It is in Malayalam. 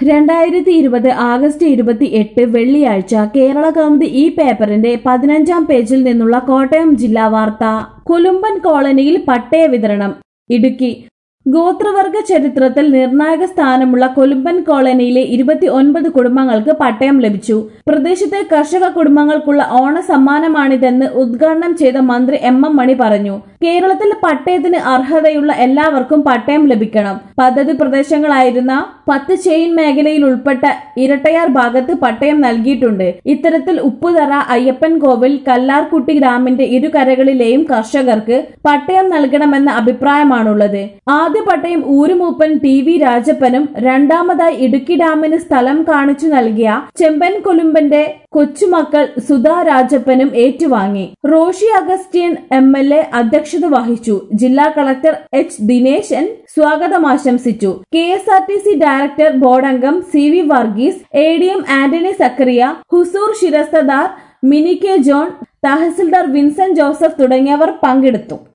രണ്ടായിരത്തി ഇരുപത് ആഗസ്റ്റ് ഇരുപത്തി എട്ട് വെള്ളിയാഴ്ച കേരള കൗമുദി ഈ പേപ്പറിന്റെ പതിനഞ്ചാം പേജിൽ നിന്നുള്ള കോട്ടയം ജില്ലാ വാർത്ത കുലുമ്പൻ കോളനിയിൽ പട്ടയ വിതരണം ഇടുക്കി ഗോത്രവർഗ ചരിത്രത്തിൽ നിർണായക സ്ഥാനമുള്ള കൊലുമ്പൻ കോളനിയിലെ ഇരുപത്തി ഒൻപത് കുടുംബങ്ങൾക്ക് പട്ടയം ലഭിച്ചു പ്രദേശത്തെ കർഷക കുടുംബങ്ങൾക്കുള്ള ഓണ സമ്മാനമാണിതെന്ന് ഉദ്ഘാടനം ചെയ്ത മന്ത്രി എം എം മണി പറഞ്ഞു കേരളത്തിൽ പട്ടയത്തിന് അർഹതയുള്ള എല്ലാവർക്കും പട്ടയം ലഭിക്കണം പദ്ധതി പ്രദേശങ്ങളായിരുന്ന പത്ത് ചെയിൻ മേഖലയിൽ ഉൾപ്പെട്ട ഇരട്ടയാർ ഭാഗത്ത് പട്ടയം നൽകിയിട്ടുണ്ട് ഇത്തരത്തിൽ ഉപ്പുതറ അയ്യപ്പൻ കോവിൽ കല്ലാർകുട്ടി ഡാമിന്റെ ഇരുകരകളിലെയും കർഷകർക്ക് പട്ടയം നൽകണമെന്ന അഭിപ്രായമാണുള്ളത് ആദ്യ പട്ടയം ഊരുമൂപ്പൻ ടി വി രാജപ്പനും രണ്ടാമതായി ഇടുക്കി ഡാമിന് സ്ഥലം കാണിച്ചു നൽകിയ ചെമ്പൻ കൊലുമ്പന്റെ കൊച്ചുമക്കൾ സുധാ രാജപ്പനും ഏറ്റുവാങ്ങി Roshy Augustine M L A അധ്യക്ഷത വഹിച്ചു ജില്ലാ കളക്ടർ എച്ച് ദിനേശൻ സ്വാഗതം ആശംസിച്ചു K S R T C director ബോർഡംഗം C V Varghese A D M Antony Zachariah ഹുസൂർ ശിരസ്തദാർ മിനി കെ ജോൺ തഹസിൽദാർ വിൻസെന്റ് ജോസഫ് തുടങ്ങിയവർ പങ്കെടുത്തു